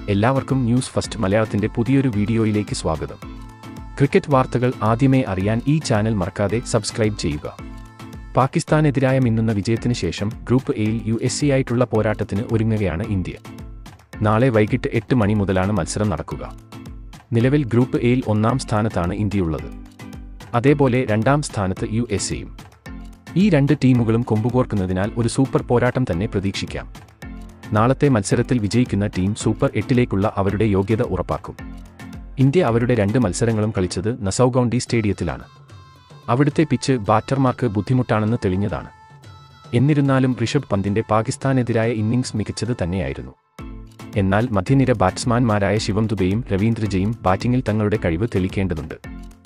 എല്ലാവർക്കും news first മലയാളത്തിന്റെ പുതിയൊരു വീഡിയോയിലേക്ക് സ്വാഗതം ക്രിക്കറ്റ് വാർത്തകൾ ആദ്യമേ അറിയാൻ ഈ ചാനൽ മറക്കാതെ സബ്സ്ക്രൈബ് ചെയ്യുക പാകിസ്ഥാനെതിരായ മിന്നുന്ന വിജയത്തിന് ശേഷം ഗ്രൂപ്പ് എയിൽ യു എസ് സി ആയിട്ടുള്ള പോരാട്ടത്തിന് ഒരുങ്ങുകയാണ് ഇന്ത്യ നാളെ വൈകിട്ട് എട്ട് മണി മുതലാണ് മത്സരം നടക്കുക നിലവിൽ ഗ്രൂപ്പ് എയിൽ ഒന്നാം സ്ഥാനത്താണ് ഇന്ത്യയുള്ളത് അതേപോലെ രണ്ടാം സ്ഥാനത്ത് യു എസ് എയും ഈ രണ്ട് ടീമുകളും കൊമ്പുകോർക്കുന്നതിനാൽ ഒരു സൂപ്പർ പോരാട്ടം തന്നെ പ്രതീക്ഷിക്കാം നാളത്തെ മത്സരത്തിൽ വിജയിക്കുന്ന ടീം സൂപ്പർ എട്ടിലേക്കുള്ള അവരുടെ യോഗ്യത ഉറപ്പാക്കും ഇന്ത്യ അവരുടെ രണ്ട് മത്സരങ്ങളും കളിച്ചത് നസൌഗൌണ്ടി സ്റ്റേഡിയത്തിലാണ് അവിടുത്തെ പിച്ച് ബാറ്റർമാർക്ക് ബുദ്ധിമുട്ടാണെന്ന് തെളിഞ്ഞതാണ് എന്നിരുന്നാലും ഋഷഭ് പന്തിന്റെ പാകിസ്ഥാനെതിരായ ഇന്നിംഗ്സ് മികച്ചത് തന്നെയായിരുന്നു എന്നാൽ മധ്യനിര ബാറ്റ്സ്മാൻമാരായ ശിവം ദുബെയും രവീന്ദ്രജയും ബാറ്റിംഗിൽ തങ്ങളുടെ കഴിവ് തെളിയിക്കേണ്ടതുണ്ട്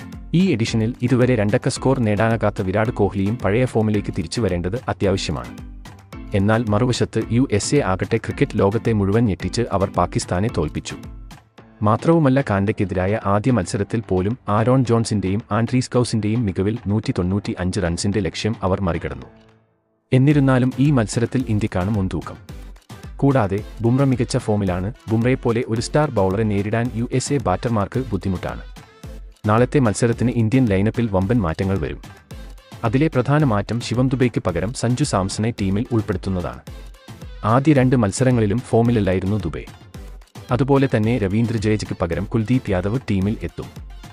ഈ എഡിഷനിൽ ഇതുവരെ രണ്ടക്ക സ്കോർ നേടാനാകാത്ത വിരാട് കോഹ്ലിയും പഴയ ഫോമിലേക്ക് തിരിച്ചു വരേണ്ടത് അത്യാവശ്യമാണ് എന്നാൽ മറുവശത്ത് യു എസ് എ ആകട്ടെ ക്രിക്കറ്റ് ലോകത്തെ മുഴുവൻ ഞെട്ടിച്ച് അവർ പാകിസ്ഥാനെ തോൽപ്പിച്ചു മാത്രവുമല്ല കാൻഡയ്ക്കെതിരായ ആദ്യ മത്സരത്തിൽ പോലും ആരോൺ ജോൺസിന്റെയും ആൻഡ്രീസ് കൌസിന്റെയും മികവിൽ നൂറ്റി തൊണ്ണൂറ്റി അഞ്ച് റൺസിന്റെ ലക്ഷ്യം അവർ മറികടന്നു എന്നിരുന്നാലും ഈ മത്സരത്തിൽ ഇന്ത്യക്കാണ് മുൻതൂക്കം കൂടാതെ ബുംറ മികച്ച ഫോമിലാണ് ബുംറയെപ്പോലെ ഒരു സ്റ്റാർ ബൗളറെ നേരിടാൻ യു എസ് എ ബാറ്റർമാർക്ക് ബുദ്ധിമുട്ടാണ് നാളത്തെ മത്സരത്തിന് ഇന്ത്യൻ ലൈനപ്പിൽ വമ്പൻ മാറ്റങ്ങൾ വരും അതിലെ പ്രധാന മാറ്റം ശിവം ദുബൈക്ക് പകരം സഞ്ജു സാംസണെ ടീമിൽ ഉൾപ്പെടുത്തുന്നതാണ് ആദ്യ രണ്ട് മത്സരങ്ങളിലും ഫോമിലല്ലായിരുന്നു ദുബൈ അതുപോലെ തന്നെ രവീന്ദ്ര ജഡേജയ്ക്ക് പകരം കുൽദീപ് യാദവ് ടീമിൽ എത്തും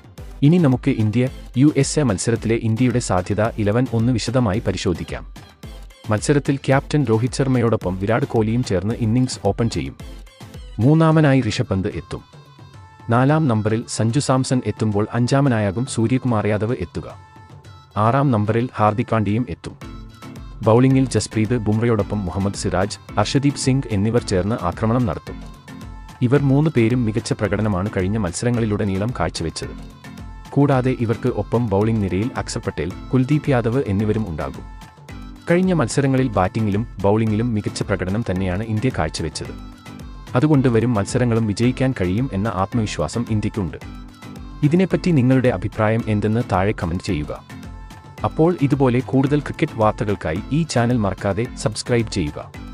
ഇനി നമുക്ക് ഇന്ത്യ യു എസ് എ മത്സരത്തിലെ ഇന്ത്യയുടെ സാധ്യത ഇലവൻ ഒന്ന് വിശദമായി പരിശോധിക്കാം മത്സരത്തിൽ ക്യാപ്റ്റൻ രോഹിത് ശർമ്മയോടൊപ്പം വിരാട് കോഹ്ലിയും ചേർന്ന് ഇന്നിംഗ്സ് ഓപ്പൺ ചെയ്യും മൂന്നാമനായി ഋഷഭ് പന്ത് എത്തും നാലാം നമ്പറിൽ സഞ്ജു സാംസൺ എത്തുമ്പോൾ അഞ്ചാമനായാകും സൂര്യകുമാർ യാദവ് എത്തുക ആറാം നമ്പറിൽ ഹാർദിക് പാണ്ഡ്യയും എത്തും ബൗളിംഗിൽ ജസ്പ്രീത് ബുംറയോടൊപ്പം മുഹമ്മദ് സിറാജ് അർഷദീപ് സിംഗ് എന്നിവർ ചേർന്ന് ആക്രമണം നടത്തും ഇവർ മൂന്ന് പേരും മികച്ച പ്രകടനമാണ് കഴിഞ്ഞ മത്സരങ്ങളിലുടനീളം കാഴ്ചവെച്ചത് കൂടാതെ ഇവർക്ക് ഒപ്പം ബൗളിംഗ് നിരയിൽ അക്സർ പട്ടേൽ കുൽദീപ് യാദവ് എന്നിവരും ഉണ്ടാകും കഴിഞ്ഞ മത്സരങ്ങളിൽ ബാറ്റിംഗിലും ബൗളിംഗിലും മികച്ച പ്രകടനം തന്നെയാണ് ഇന്ത്യ കാഴ്ചവെച്ചത് അതുകൊണ്ട് വരും മത്സരങ്ങളും വിജയിക്കാൻ കഴിയും എന്ന ആത്മവിശ്വാസം ഇന്ത്യക്കുണ്ട് ഇതിനെപ്പറ്റി നിങ്ങളുടെ അഭിപ്രായം എന്തെന്ന് താഴെ കമന്റ് ചെയ്യുക അപ്പോൾ ഇതുപോലെ കൂടുതൽ ക്രിക്കറ്റ് വാർത്തകൾക്കായി ഈ ചാനൽ മറക്കാതെ സബ്സ്ക്രൈബ് ചെയ്യുക